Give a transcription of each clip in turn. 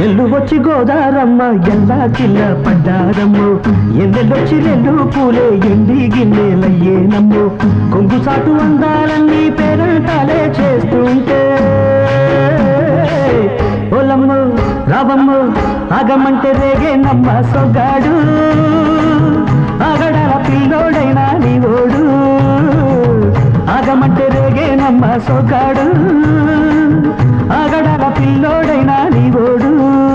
ఎల్లు వచ్చి గోదారమ్మ ఎల్లా కిల్ల పడ్డారమ్ము ఎన్నెల్లొచ్చి రెండు పూలే ఎండి గిన్నెలయ్యేనమ్ము కొంగు చాటు అందాలన్నీ పేరంటాలే చేస్తుంటే ఓలమ్ము రావమ్ము ఆగమంటే రేగే నమ్మ సొగ్గాడు ఆగడాల పిల్లోడైనా నీ ఓడు ఆగమంటే రేగే నమ్మ సొగ్గాడు ఆగడాల పిల్లోడైనా నీ ఓడు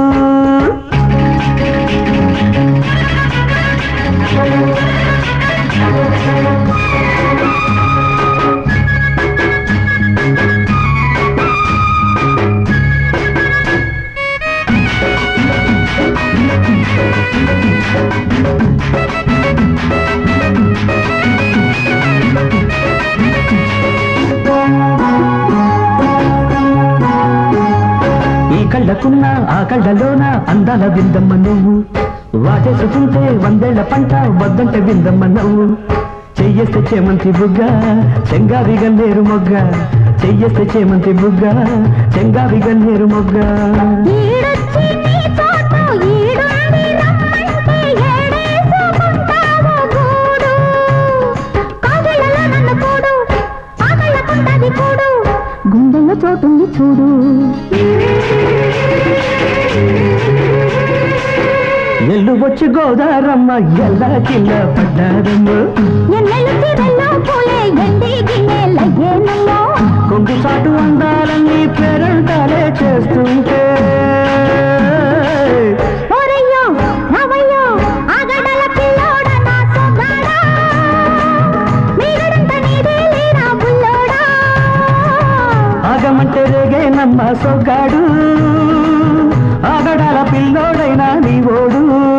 ఈ కళ్ళకున్న ఆ కళ్ళలోన అందాల విందమ్మ నువ్వు వాటేసుకుంటే వందేళ్ల పంట వద్దంటే విందమ్మ నువ్వు చెయ్యేస్తే చేమంతి బుగ్గ చెంగావి గన్నేరు మొగ్గ చెయ్యేస్తే చేమంతి బుగ్గ చెంగావి గన్నేరు మొగ్గ ఈడొచ్చి నీ చోటు ఈడుండి రమ్మంటే ఏడేసుకుంటావు గూడు కాగిళ్ళలో నన్ను కూడు ఆకళ్ళకుంటది కూడు గుండెల్లో చోటుంది చూడు ఎల్లు వచ్చి గోదారమ్మ ఎల్లా కిల్ల పడ్డారమ్మ ఎన్నెలు చీరల్లో పూలే ఎండి గిన్నెలయ్యేనమ్మో కొంగు చాటు అందాలన్నీ పేరంటాలే చేస్తుంటే ఓరయ్యో రావయ్యో ఆగడల పిల్లోడ నా సొగాడా మీరంత నీదే లేరా బుల్లోడా ఆగమంటే రేగే నమ్మ సొగ్గాడు ఆగడాల పిల్లోడైనా నీ ఓడు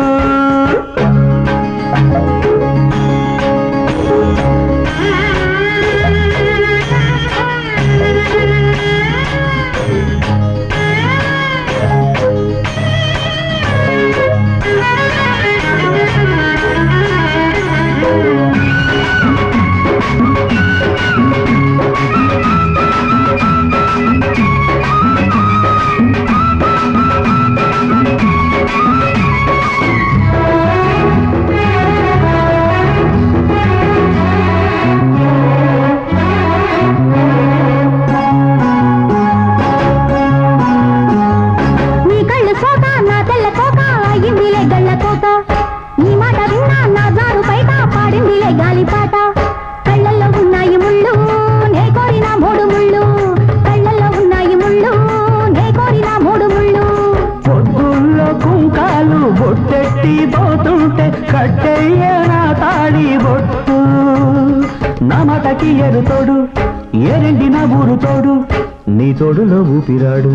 నీ కళ్ళు సోక నా తెల్ల కోక అయ్యిందిలే గళ్ళ కోక నీ మాట విన్నా నా జారు బయట పాడిందిలే గాలిపాట కళ్ళల్లో ఉన్నాయి ముళ్ళు నే కోరిన మూడు ముళ్ళు కళ్ళల్లో ఉన్నాయి ముళ్ళు నే కోరిన మూడు ముళ్ళు పొద్దుల్లో కుంకాలు బొట్టెట్టి పోతుంటే కట్టెయ్య నా తాడి బొట్టు నా మాటకి ఎరు తోడు ఏరెండి నా ఊరు తోడు నీ తోడులో ఊపిరాడు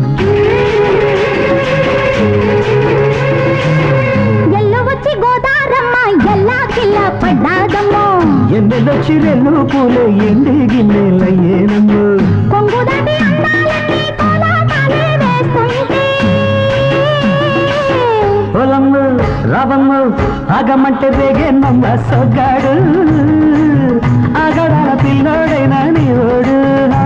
ఎల్లు వచ్చి గోదారమ్మ ఎల్లా కిల్ల పడ్డాదమ్మో ఎన్నెలొచ్చి రెల్లు పూలే ఎండి గిన్నెలయ్యేనమ్ము కొంగు దాటి అందాలన్నీ కోలాటాలే వేస్తుంటే పొలమ్ము రావమ్ము ఆగమంటే రేగే నమ్మ సొగ్గాడు ఆగడాల పిల్లోడైనా నీ ఓడు